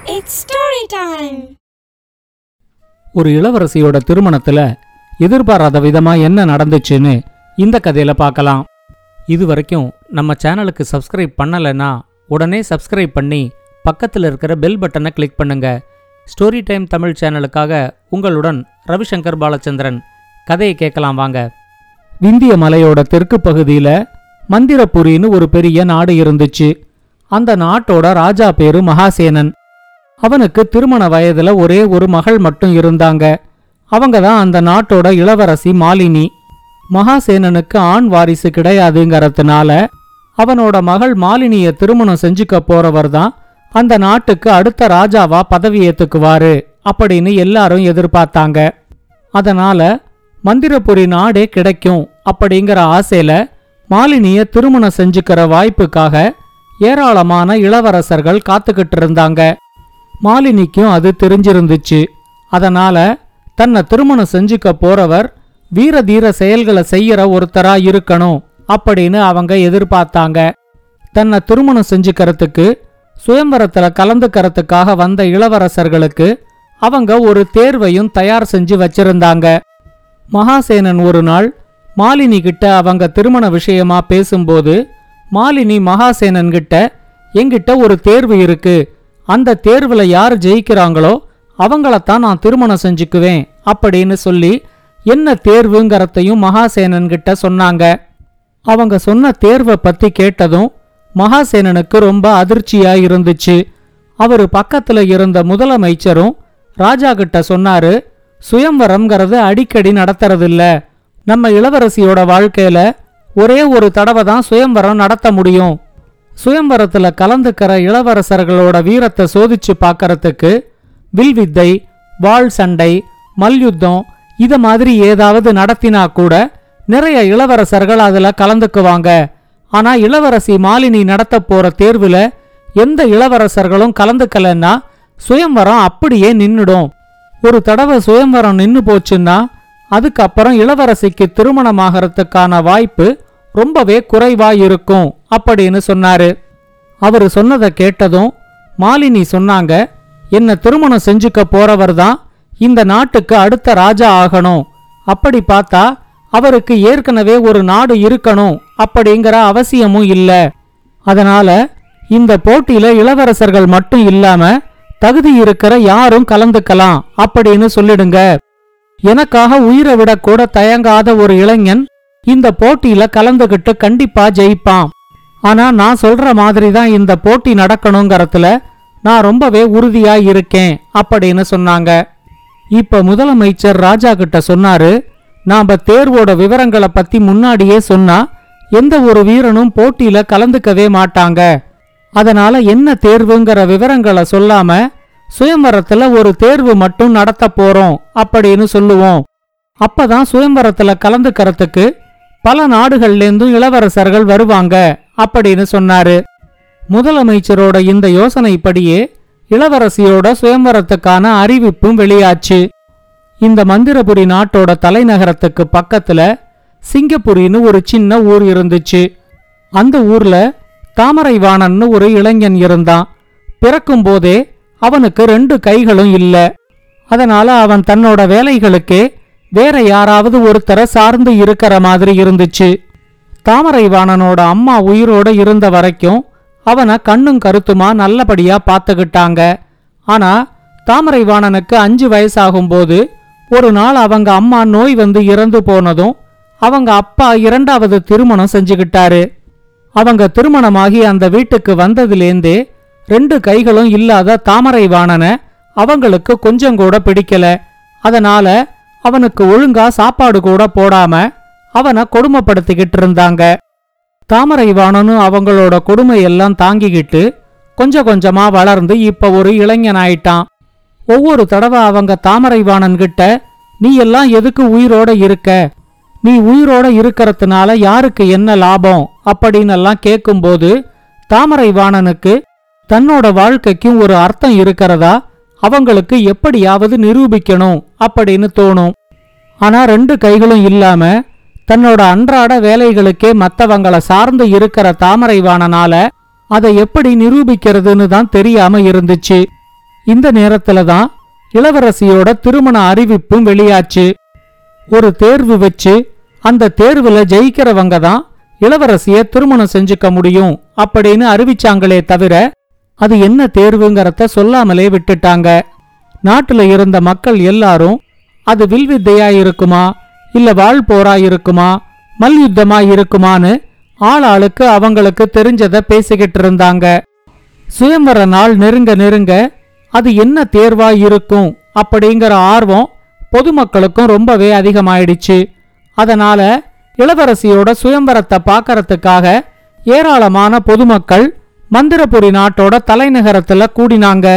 It's story time. ஒரு இளவரசியோட திருமணத்துல எதிர்பாராத விதமா என்ன நடந்துச்சுன்னு இந்த கதையில பார்க்கலாம் இது வரைக்கும் நம்ம சேனலுக்கு சப்ஸ்கிரைப் பண்ணலைன்னா உடனே சப்ஸ்கிரைப் பண்ணி பக்கத்தில் இருக்கிற பெல் பட்டனை கிளிக் பண்ணுங்க ஸ்டோரி டைம் தமிழ் சேனலுக்காக உங்களுடன் ரவிசங்கர் பாலச்சந்திரன் கதையை கேட்கலாம் வாங்க விந்திய மலையோட தெற்கு பகுதியில மந்திரபுரின்னு ஒரு பெரிய நாடு இருந்துச்சு அந்த நாட்டோட ராஜா பேரு மகாசேனன் அவனுக்கு திருமண வயதுல ஒரே ஒரு மகள் மட்டும் இருந்தாங்க அவங்க தான் அந்த நாட்டோட இளவரசி மாலினி மகாசேனனுக்கு ஆண் வாரிசு கிடையாதுங்கறதுனால அவனோட மகள் மாலினிய திருமணம் செஞ்சுக்க போறவர் தான் அந்த நாட்டுக்கு அடுத்த ராஜாவா பதவி ஏத்துக்குவாரு அப்படின்னு எல்லாரும் எதிர்பார்த்தாங்க அதனால மந்திரபுரி நாடே கிடைக்கும் அப்படிங்கிற ஆசையில மாலினிய திருமணம் செஞ்சுக்கிற வாய்ப்புக்காக ஏராளமான இளவரசர்கள் காத்துக்கிட்டு இருந்தாங்க மாலினிக்கும் அது தெரிஞ்சிருந்துச்சு அதனால தன்னை திருமணம் செஞ்சுக்க போறவர் வீர தீர செயல்களை செய்யற ஒருத்தரா இருக்கணும் அப்படின்னு அவங்க எதிர்பார்த்தாங்க தன்னை திருமணம் செஞ்சுக்கிறதுக்கு சுயம்பரத்துல கலந்துக்கிறதுக்காக வந்த இளவரசர்களுக்கு அவங்க ஒரு தேர்வையும் தயார் செஞ்சு வச்சிருந்தாங்க மகாசேனன் ஒரு நாள் மாலினி கிட்ட அவங்க திருமண விஷயமா பேசும்போது மாலினி மகாசேனன் கிட்ட என்கிட்ட ஒரு தேர்வு இருக்கு அந்த தேர்வுல யார் ஜெயிக்கிறாங்களோ அவங்களத்தான் நான் திருமணம் செஞ்சுக்குவேன் அப்படின்னு சொல்லி என்ன தேர்வுங்கிறதையும் மகாசேனன் கிட்ட சொன்னாங்க அவங்க சொன்ன தேர்வை பத்தி கேட்டதும் மகாசேனனுக்கு ரொம்ப அதிர்ச்சியா இருந்துச்சு அவரு பக்கத்துல இருந்த முதலமைச்சரும் ராஜா கிட்ட சொன்னாரு சுயம்வரம்ங்கிறது அடிக்கடி நடத்துறதில்ல நம்ம இளவரசியோட வாழ்க்கையில ஒரே ஒரு தடவை தான் சுயம்வரம் நடத்த முடியும் சுயம்வரத்துல கலந்துக்கிற இளவரசர்களோட வீரத்தை சோதிச்சு பார்க்கறதுக்கு வில்வித்தை வாள் சண்டை மல்யுத்தம் இத மாதிரி ஏதாவது நடத்தினா கூட நிறைய இளவரசர்கள் அதுல கலந்துக்குவாங்க ஆனா இளவரசி மாலினி நடத்த போற தேர்வுல எந்த இளவரசர்களும் கலந்துக்கலன்னா சுயம்வரம் அப்படியே நின்னுடும் ஒரு தடவை சுயம்வரம் நின்னு போச்சுன்னா அதுக்கப்புறம் இளவரசிக்கு திருமணமாகறதுக்கான வாய்ப்பு ரொம்பவே குறைவா இருக்கும் அப்படின்னு சொன்னாரு அவரு சொன்னதை கேட்டதும் மாலினி சொன்னாங்க என்ன திருமணம் செஞ்சுக்க போறவர் தான் இந்த நாட்டுக்கு அடுத்த ராஜா ஆகணும் அப்படி பார்த்தா அவருக்கு ஏற்கனவே ஒரு நாடு இருக்கணும் அப்படிங்கிற அவசியமும் இல்ல அதனால இந்த போட்டியில இளவரசர்கள் மட்டும் இல்லாம தகுதி இருக்கிற யாரும் கலந்துக்கலாம் அப்படின்னு சொல்லிடுங்க எனக்காக உயிரை விட கூட தயங்காத ஒரு இளைஞன் இந்த போட்டியில கலந்துகிட்டு கண்டிப்பா ஜெயிப்பான் ஆனா நான் சொல்ற மாதிரி தான் இந்த போட்டி நடக்கணுங்கிறதுல நான் ரொம்பவே உறுதியா இருக்கேன் அப்படின்னு சொன்னாங்க இப்ப முதலமைச்சர் ராஜா கிட்ட சொன்னாரு நாம தேர்வோட விவரங்களை பத்தி முன்னாடியே சொன்னா எந்த ஒரு வீரனும் போட்டியில கலந்துக்கவே மாட்டாங்க அதனால என்ன தேர்வுங்கிற விவரங்களை சொல்லாம சுயம்வரத்துல ஒரு தேர்வு மட்டும் நடத்த போறோம் அப்படின்னு சொல்லுவோம் அப்பதான் சுயம்வரத்துல கலந்துக்கறதுக்கு பல நாடுகள்லேருந்தும் இளவரசர்கள் வருவாங்க அப்படின்னு சொன்னாரு முதலமைச்சரோட இந்த யோசனைப்படியே இளவரசியோட சுயம்வரத்துக்கான அறிவிப்பும் வெளியாச்சு இந்த மந்திரபுரி நாட்டோட தலைநகரத்துக்கு பக்கத்துல சிங்கப்புரின்னு ஒரு சின்ன ஊர் இருந்துச்சு அந்த ஊர்ல தாமரைவாணன்னு ஒரு இளைஞன் இருந்தான் பிறக்கும்போதே அவனுக்கு ரெண்டு கைகளும் இல்ல அதனால அவன் தன்னோட வேலைகளுக்கே வேற யாராவது ஒருத்தரை சார்ந்து இருக்கிற மாதிரி இருந்துச்சு தாமரைவாணனோட அம்மா உயிரோட இருந்த வரைக்கும் அவனை கண்ணும் கருத்துமா நல்லபடியா பார்த்துக்கிட்டாங்க ஆனா தாமரைவாணனுக்கு அஞ்சு வயசாகும்போது ஒரு நாள் அவங்க அம்மா நோய் வந்து இறந்து போனதும் அவங்க அப்பா இரண்டாவது திருமணம் செஞ்சுக்கிட்டாரு அவங்க திருமணமாகி அந்த வீட்டுக்கு வந்ததிலேந்தே ரெண்டு கைகளும் இல்லாத தாமரைவாணனை அவங்களுக்கு கொஞ்சம் கூட பிடிக்கல அதனால அவனுக்கு ஒழுங்கா சாப்பாடு கூட போடாம அவனை கொடுமைப்படுத்திக்கிட்டு இருந்தாங்க தாமரைவாணனும் அவங்களோட கொடுமையெல்லாம் தாங்கிக்கிட்டு கொஞ்சம் கொஞ்சமா வளர்ந்து இப்ப ஒரு இளைஞனாயிட்டான் ஒவ்வொரு தடவை அவங்க தாமரைவாணன் கிட்ட நீ எல்லாம் எதுக்கு உயிரோட இருக்க நீ உயிரோட இருக்கறதுனால யாருக்கு என்ன லாபம் அப்படின்னு எல்லாம் கேட்கும்போது தாமரைவாணனுக்கு தன்னோட வாழ்க்கைக்கும் ஒரு அர்த்தம் இருக்கிறதா அவங்களுக்கு எப்படியாவது நிரூபிக்கணும் அப்படின்னு தோணும் ஆனா ரெண்டு கைகளும் இல்லாம தன்னோட அன்றாட வேலைகளுக்கே மத்தவங்கள சார்ந்து இருக்கிற தாமரைவாணனால அதை எப்படி நிரூபிக்கிறதுன்னு தான் தெரியாம இருந்துச்சு இந்த நேரத்துல தான் இளவரசியோட திருமண அறிவிப்பும் வெளியாச்சு ஒரு தேர்வு வச்சு அந்த தேர்வுல ஜெயிக்கிறவங்க தான் இளவரசிய திருமணம் செஞ்சுக்க முடியும் அப்படின்னு அறிவிச்சாங்களே தவிர அது என்ன தேர்வுங்கறத சொல்லாமலே விட்டுட்டாங்க நாட்டுல இருந்த மக்கள் எல்லாரும் அது வில்வித்தையா இருக்குமா இல்ல வாழ் போரா இருக்குமா மல்யுத்தமா இருக்குமான்னு ஆளாளுக்கு அவங்களுக்கு தெரிஞ்சத பேசிக்கிட்டு இருந்தாங்க சுயம்பர நாள் நெருங்க நெருங்க அது என்ன தேர்வா இருக்கும் அப்படிங்கிற ஆர்வம் பொதுமக்களுக்கும் ரொம்பவே அதிகமாயிடுச்சு அதனால இளவரசியோட சுயம்பரத்தை பார்க்கறதுக்காக ஏராளமான பொதுமக்கள் மந்திரபுரி நாட்டோட தலைநகரத்துல கூடினாங்க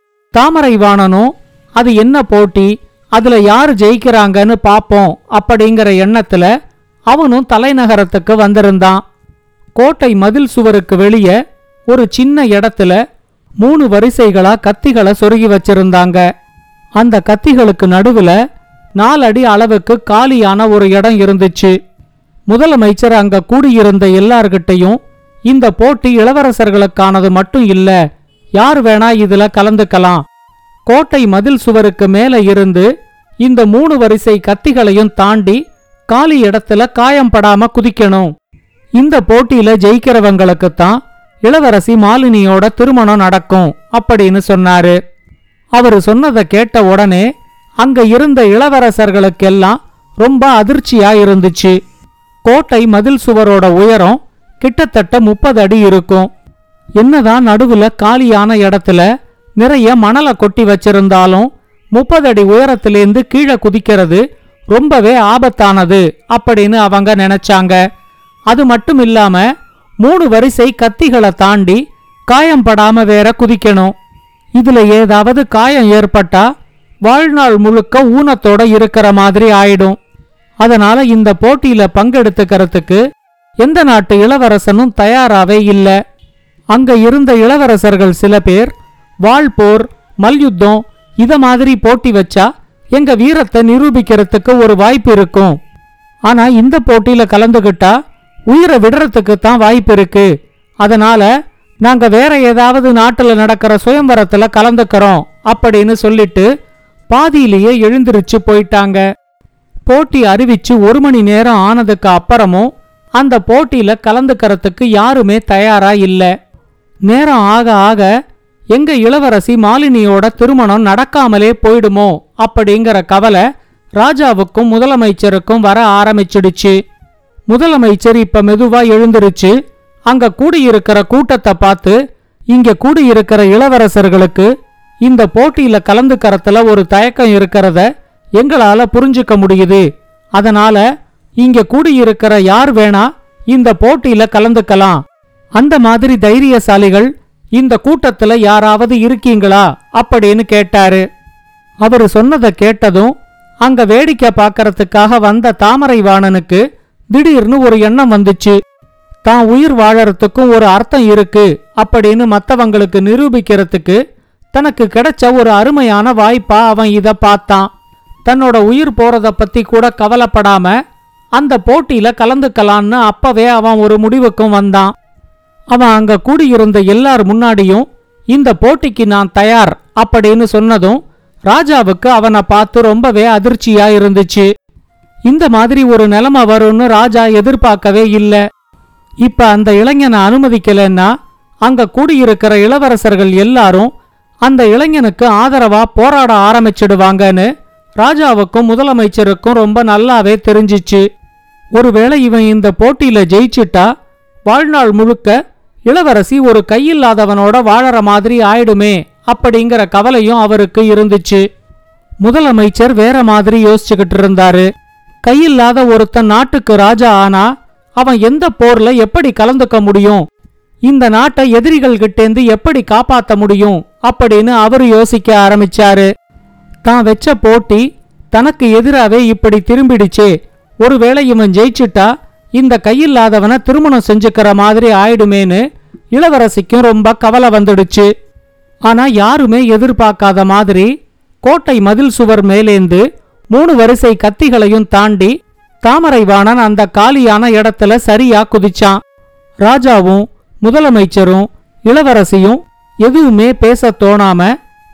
தாமரைவாணனும் அது என்ன போட்டி அதுல யாரு ஜெயிக்கிறாங்கன்னு பாப்போம் அப்படிங்கிற எண்ணத்துல அவனும் தலைநகரத்துக்கு வந்திருந்தான் கோட்டை மதில் சுவருக்கு வெளியே ஒரு சின்ன இடத்துல மூணு வரிசைகளா கத்திகளை சொருகி வச்சிருந்தாங்க அந்த கத்திகளுக்கு நடுவுல நாலடி அளவுக்கு காலியான ஒரு இடம் இருந்துச்சு முதலமைச்சர் அங்க கூடியிருந்த எல்லார்கிட்டையும் இந்த போட்டி இளவரசர்களுக்கானது மட்டும் இல்ல யார் வேணா இதுல கலந்துக்கலாம் கோட்டை மதில் சுவருக்கு மேல இருந்து இந்த மூணு வரிசை கத்திகளையும் தாண்டி காலி இடத்துல காயம் படாம குதிக்கணும் இந்த போட்டியில ஜெயிக்கிறவங்களுக்கு தான் இளவரசி மாலினியோட திருமணம் நடக்கும் அப்படின்னு சொன்னாரு அவரு சொன்னதை கேட்ட உடனே அங்க இருந்த இளவரசர்களுக்கெல்லாம் ரொம்ப அதிர்ச்சியா இருந்துச்சு கோட்டை மதில் சுவரோட உயரம் கிட்டத்தட்ட முப்பது அடி இருக்கும் என்னதான் நடுவுல காலியான இடத்துல நிறைய மணலை கொட்டி வச்சிருந்தாலும் முப்பது அடி உயரத்திலேந்து கீழே குதிக்கிறது ரொம்பவே ஆபத்தானது அப்படின்னு அவங்க நினைச்சாங்க அது மட்டும் இல்லாம மூணு வரிசை கத்திகளை தாண்டி காயம் படாம வேற குதிக்கணும் இதுல ஏதாவது காயம் ஏற்பட்டா வாழ்நாள் முழுக்க ஊனத்தோட இருக்கிற மாதிரி ஆயிடும் அதனால இந்த போட்டியில பங்கெடுத்துக்கிறதுக்கு எந்த நாட்டு இளவரசனும் தயாராவே இல்ல அங்க இருந்த இளவரசர்கள் சில பேர் வாள் போர் மல்யுத்தம் இத மாதிரி போட்டி வச்சா எங்க வீரத்தை நிரூபிக்கிறதுக்கு ஒரு வாய்ப்பு இருக்கும் ஆனா இந்த போட்டியில கலந்துகிட்டா உயிரை விடுறதுக்கு தான் வாய்ப்பு இருக்கு அதனால நாங்க வேற ஏதாவது நாட்டுல நடக்கிற சுயம்பரத்துல கலந்துக்கிறோம் அப்படின்னு சொல்லிட்டு பாதியிலேயே எழுந்திருச்சு போயிட்டாங்க போட்டி அறிவிச்சு ஒரு மணி நேரம் ஆனதுக்கு அப்புறமும் அந்த போட்டியில கலந்துக்கிறதுக்கு யாருமே தயாரா இல்ல நேரம் ஆக ஆக எங்க இளவரசி மாலினியோட திருமணம் நடக்காமலே போயிடுமோ அப்படிங்கிற கவலை ராஜாவுக்கும் முதலமைச்சருக்கும் வர ஆரம்பிச்சிடுச்சு முதலமைச்சர் இப்ப மெதுவா எழுந்திருச்சு அங்க கூடியிருக்கிற கூட்டத்தை பார்த்து இங்க கூடியிருக்கிற இளவரசர்களுக்கு இந்த போட்டியில கலந்துக்கறதுல ஒரு தயக்கம் இருக்கிறத எங்களால புரிஞ்சுக்க முடியுது அதனால இங்க கூடியிருக்கிற யார் வேணா இந்த போட்டியில கலந்துக்கலாம் அந்த மாதிரி தைரியசாலிகள் இந்த கூட்டத்துல யாராவது இருக்கீங்களா அப்படின்னு கேட்டாரு அவரு சொன்னதை கேட்டதும் அங்க வேடிக்கை பார்க்கறதுக்காக வந்த தாமரைவாணனுக்கு திடீர்னு ஒரு எண்ணம் வந்துச்சு தான் உயிர் வாழறதுக்கும் ஒரு அர்த்தம் இருக்கு அப்படின்னு மத்தவங்களுக்கு நிரூபிக்கிறதுக்கு தனக்கு கிடைச்ச ஒரு அருமையான வாய்ப்பா அவன் இத பார்த்தான் தன்னோட உயிர் போறத பத்தி கூட கவலைப்படாம அந்த போட்டியில கலந்துக்கலான்னு அப்பவே அவன் ஒரு முடிவுக்கும் வந்தான் அவன் அங்க கூடியிருந்த எல்லார் முன்னாடியும் இந்த போட்டிக்கு நான் தயார் அப்படின்னு சொன்னதும் ராஜாவுக்கு அவனை பார்த்து ரொம்பவே அதிர்ச்சியா இருந்துச்சு இந்த மாதிரி ஒரு நிலைமை வரும்னு ராஜா எதிர்பார்க்கவே இல்ல இப்ப அந்த இளைஞனை அனுமதிக்கலன்னா அங்க கூடியிருக்கிற இளவரசர்கள் எல்லாரும் அந்த இளைஞனுக்கு ஆதரவா போராட ஆரம்பிச்சிடுவாங்கன்னு ராஜாவுக்கும் முதலமைச்சருக்கும் ரொம்ப நல்லாவே தெரிஞ்சிச்சு ஒருவேளை இவன் இந்த போட்டியில ஜெயிச்சிட்டா வாழ்நாள் முழுக்க இளவரசி ஒரு கையில்லாதவனோட வாழற மாதிரி ஆயிடுமே அப்படிங்கிற கவலையும் அவருக்கு இருந்துச்சு முதலமைச்சர் வேற மாதிரி யோசிச்சுக்கிட்டு இருந்தாரு கையில்லாத ஒருத்தன் நாட்டுக்கு ராஜா ஆனா அவன் எந்த போர்ல எப்படி கலந்துக்க முடியும் இந்த நாட்டை எதிரிகள் கிட்டேந்து எப்படி காப்பாத்த முடியும் அப்படின்னு அவரு யோசிக்க ஆரம்பிச்சாரு தான் வெச்ச போட்டி தனக்கு எதிராவே இப்படி திரும்பிடுச்சே ஒருவேளை இவன் ஜெயிச்சிட்டா இந்த கையில்லாதவனை திருமணம் செஞ்சுக்கிற மாதிரி ஆயிடுமேன்னு இளவரசிக்கும் ரொம்ப கவலை வந்துடுச்சு ஆனா யாருமே எதிர்பார்க்காத மாதிரி கோட்டை மதில் சுவர் மேலேந்து மூணு வரிசை கத்திகளையும் தாண்டி தாமரைவாணன் அந்த காலியான இடத்துல சரியா குதிச்சான் ராஜாவும் முதலமைச்சரும் இளவரசியும் எதுவுமே பேசத் தோணாம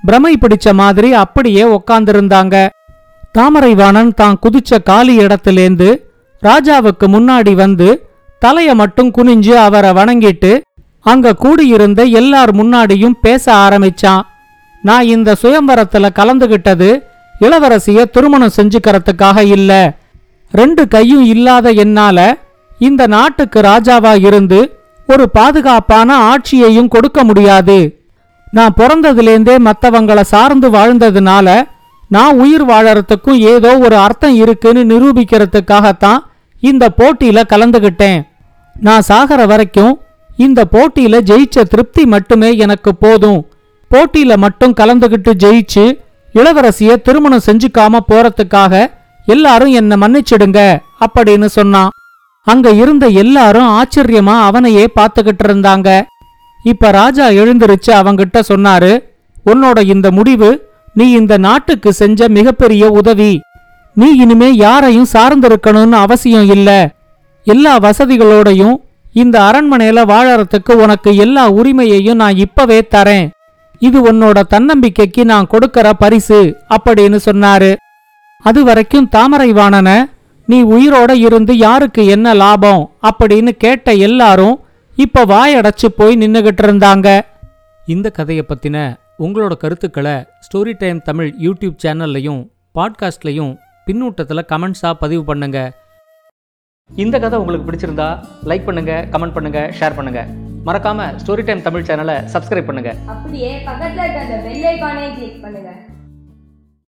பிரமை பிடிச்ச மாதிரி அப்படியே உக்காந்திருந்தாங்க தாமரைவாணன் தான் குதிச்ச காலி இடத்திலேந்து ராஜாவுக்கு முன்னாடி வந்து தலைய மட்டும் குனிஞ்சு அவரை வணங்கிட்டு அங்க கூடியிருந்த எல்லார் முன்னாடியும் பேச ஆரம்பிச்சான் நான் இந்த சுயம்பரத்துல கலந்துகிட்டது இளவரசிய திருமணம் செஞ்சுக்கிறதுக்காக இல்ல ரெண்டு கையும் இல்லாத என்னால இந்த நாட்டுக்கு ராஜாவா இருந்து ஒரு பாதுகாப்பான ஆட்சியையும் கொடுக்க முடியாது நான் பிறந்ததுலேருந்தே மத்தவங்கள சார்ந்து வாழ்ந்ததுனால நான் உயிர் வாழறதுக்கும் ஏதோ ஒரு அர்த்தம் இருக்குன்னு நிரூபிக்கிறதுக்காகத்தான் இந்த போட்டியில கலந்துகிட்டேன் நான் சாகர வரைக்கும் இந்த போட்டியில ஜெயிச்ச திருப்தி மட்டுமே எனக்கு போதும் போட்டியில மட்டும் கலந்துகிட்டு ஜெயிச்சு இளவரசிய திருமணம் செஞ்சுக்காம போறதுக்காக எல்லாரும் என்ன மன்னிச்சிடுங்க அப்படின்னு சொன்னான் அங்க இருந்த எல்லாரும் ஆச்சரியமா அவனையே பார்த்துக்கிட்டு இருந்தாங்க இப்ப ராஜா எழுந்திருச்சு அவங்கிட்ட சொன்னாரு உன்னோட இந்த முடிவு நீ இந்த நாட்டுக்கு செஞ்ச மிகப்பெரிய உதவி நீ இனிமே யாரையும் சார்ந்திருக்கணும்னு அவசியம் இல்ல எல்லா வசதிகளோடையும் இந்த அரண்மனையில வாழறதுக்கு உனக்கு எல்லா உரிமையையும் நான் இப்பவே தரேன் இது உன்னோட தன்னம்பிக்கைக்கு நான் கொடுக்கற பரிசு அப்படின்னு சொன்னாரு அது வரைக்கும் தாமரைவாணன நீ உயிரோட இருந்து யாருக்கு என்ன லாபம் அப்படின்னு கேட்ட எல்லாரும் இப்ப வாயடைச்சு போய் நின்னுகிட்டு இருந்தாங்க இந்த கதையை பத்தின உங்களோட கருத்துக்களை ஸ்டோரி டைம் தமிழ் யூடியூப் சேனல்லையும் பாட்காஸ்ட்லையும் பின்னூட்டத்தில் கமெண்ட்ஸாக பதிவு பண்ணுங்க இந்த கதை உங்களுக்கு பிடிச்சிருந்தா லைக் பண்ணுங்க கமெண்ட் பண்ணுங்க ஷேர் பண்ணுங்க மறக்காம ஸ்டோரி டைம் தமிழ் சேனலை சப்ஸ்கிரைப் பண்ணுங்க அப்படியே பக்கத்துல இருக்க அந்த பெல் ஐகானையும் கிளிக் பண்ணுங்க